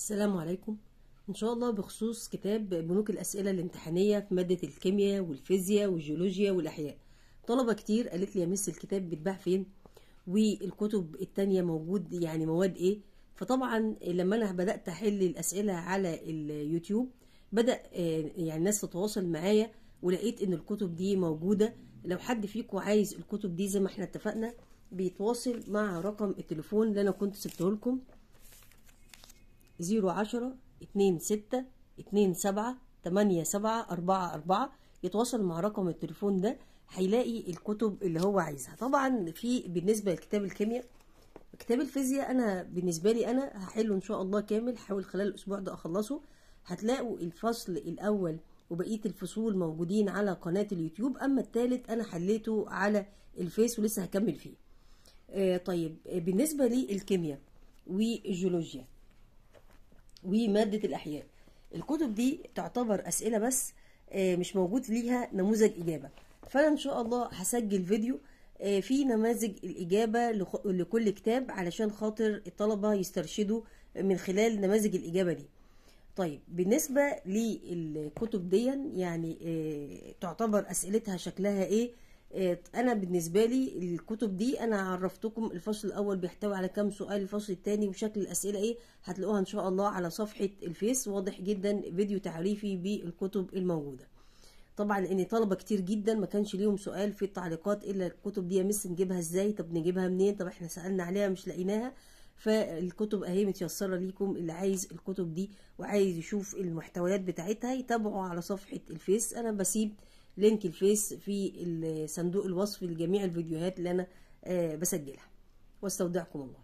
السلام عليكم ان شاء الله بخصوص كتاب بنوك الاسئله الامتحانيه في ماده الكيمياء والفيزياء والجيولوجيا والاحياء طلبه كتير قالت لي يا مس الكتاب بيتباع فين والكتب التانية موجود يعني مواد ايه فطبعا لما انا بدات احل الاسئله على اليوتيوب بدا يعني الناس تتواصل معايا ولقيت ان الكتب دي موجوده لو حد فيكم عايز الكتب دي زي ما احنا اتفقنا بيتواصل مع رقم التليفون اللي انا كنت سبته لكم زيرو عشرة اتنين ستة اتنين سبعة تمانية سبعة أربعة أربعة يتواصل مع رقم التليفون ده هيلاقي الكتب اللي هو عايزها طبعا في بالنسبة لكتاب الكيمياء كتاب الفيزياء أنا بالنسبة لي أنا هحله إن شاء الله كامل حاول خلال الأسبوع ده أخلصه هتلاقوا الفصل الأول وبقية الفصول موجودين على قناة اليوتيوب أما التالت أنا حليته على الفيس ولسه هكمل فيه آه طيب بالنسبة للكيمياء والجيولوجيا ومادة الأحياء الكتب دي تعتبر أسئلة بس مش موجود ليها نموذج إجابة فأنا إن شاء الله هسجل فيديو في نماذج الإجابة لكل كتاب علشان خاطر الطلبة يسترشدوا من خلال نماذج الإجابة دي طيب بالنسبة للكتب دي يعني تعتبر أسئلتها شكلها إيه انا بالنسبه لي الكتب دي انا عرفتكم الفصل الاول بيحتوي على كام سؤال الفصل الثاني وشكل الاسئله ايه هتلاقوها ان شاء الله على صفحه الفيس واضح جدا فيديو تعريفي بالكتب الموجوده طبعا ان طلبه كتير جدا ما كانش ليهم سؤال في التعليقات الا الكتب دي يا مس نجيبها ازاي طب نجيبها منين طب احنا سالنا عليها مش لقيناها فالكتب اهي متيسره ليكم اللي عايز الكتب دي وعايز يشوف المحتويات بتاعتها يتابعوا على صفحه الفيس انا بسيب لينك الفيس في صندوق الوصف لجميع الفيديوهات اللي انا بسجلها واستودعكم الله